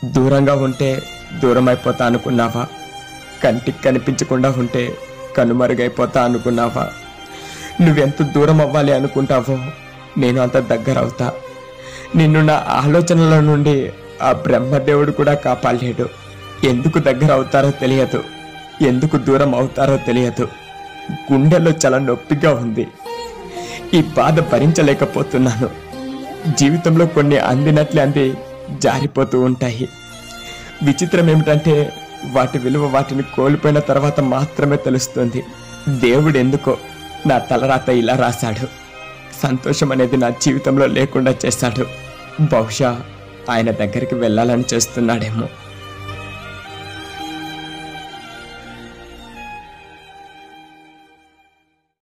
దూరంగా ఉంటే దూరం అయిపోతా అనుకున్నావా కంటికి కనిపించకుండా ఉంటే కనుమరుగైపోతా అనుకున్నావా నువ్వెంత దూరం అవ్వాలి అనుకుంటావో నేను అంత దగ్గర అవుతా నిన్ను నా ఆలోచనల నుండి ఆ బ్రహ్మదేవుడు కూడా కాపాడలేడు ఎందుకు దగ్గర అవుతారో తెలియదు ఎందుకు దూరం అవుతారో తెలియదు గుండెలో చాలా నొప్పిగా ఉంది ఈ బాధ భరించలేకపోతున్నాను జీవితంలో కొన్ని అందినట్లే అంది జారిపోతూ ఉంటాయి విచిత్రం ఏమిటంటే వాటి విలువ వాటిని కోల్పోయిన తర్వాత మాత్రమే తెలుస్తుంది దేవుడు ఎందుకో నా తలరాత ఇలా రాశాడు సంతోషం అనేది నా జీవితంలో లేకుండా చేశాడు బహుశా ఆయన దగ్గరికి వెళ్ళాలని చేస్తున్నాడేమో